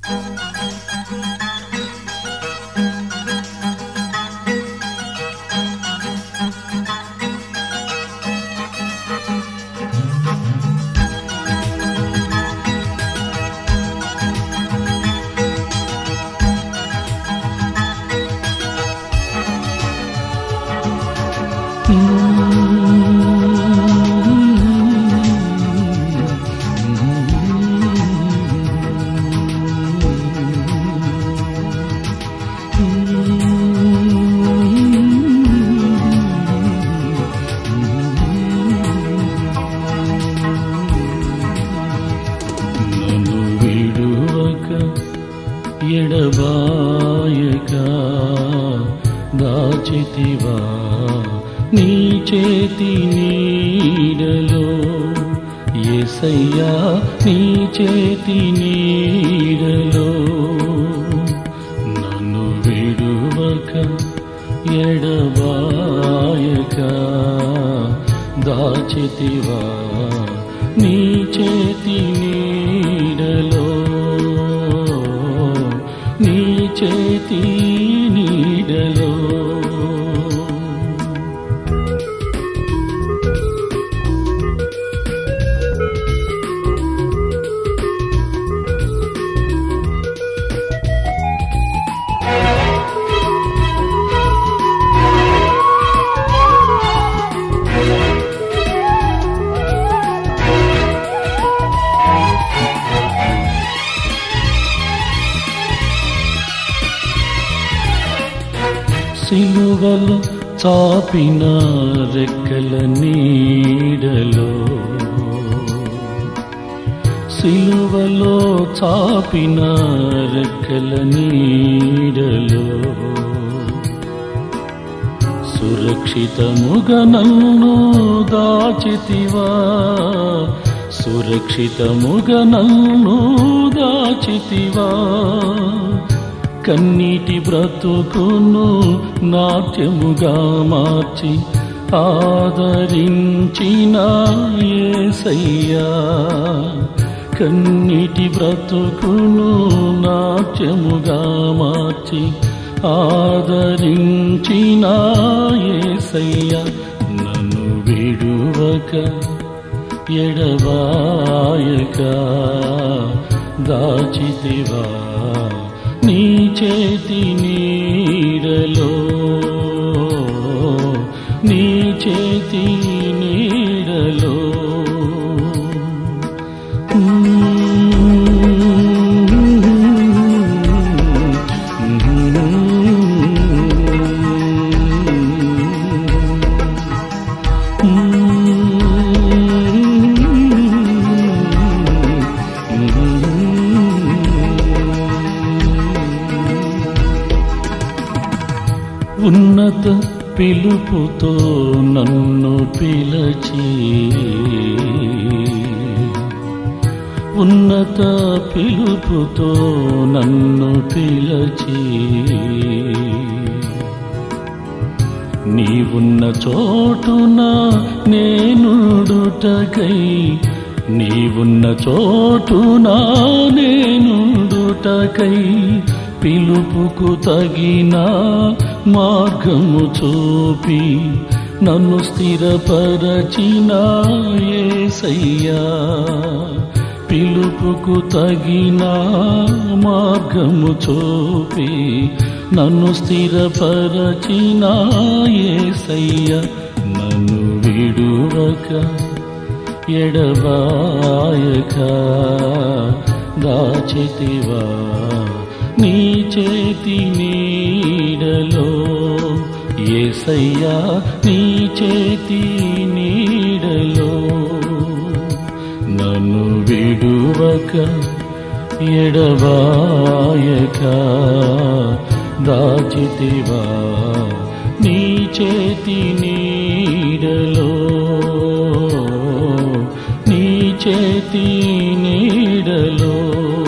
నన్ను విడువక ఎడబాయక దాచితివా నీ చేతి నీడలో ఎసయ్యా నీ చేతి నీడలో నన్ను విడువక ఎడబాయక దాచితివా నీ చేతి నీడలో నీ చేతి నీడలో సిలువలు చాపిన రెక్కల నీడలో సిలువలో చాపిన రెక్కల నీడలో సురక్షితముగా నన్ను దాచితివా సురక్షితముగా నన్ను దాచితివా కన్నీటి బ్రతుకును నాట్యముగా మార్చి ఆదరించిన యేసయ్యా కన్నీటి బ్రతుకును నాట్యముగా మార్చి ఆదరించిన యేసయ్యా నన్ను విడువక ఎడబాయక దాచితివా నీ చేతి నీడలో నీ చేతి నీడలో ఉన్నత పిలుపుతో నన్ను పిలచి ఉన్నత పిలుపుతో నన్ను పిలచి నీవున్న చోటున నేనుడుటకై నీవున్న చోటున నేనుడుటకై పిలుపుకు తగిన మార్గము చూపి నన్ను స్థిరపరచిన యేసయ్యా పిలుపుకు తగిన మార్గము చూపి నన్ను స్థిరపరచిన యేసయ్య నన్ను విడువక ఎడబాయక దాచితివా నీ చేతి నీడలో ఏసయ్యా నీ చేతి నీడలో నన్ను విడువక ఎడబాయక దాచితివా నీ చేతి నీడలో నీ చేతి నీడలో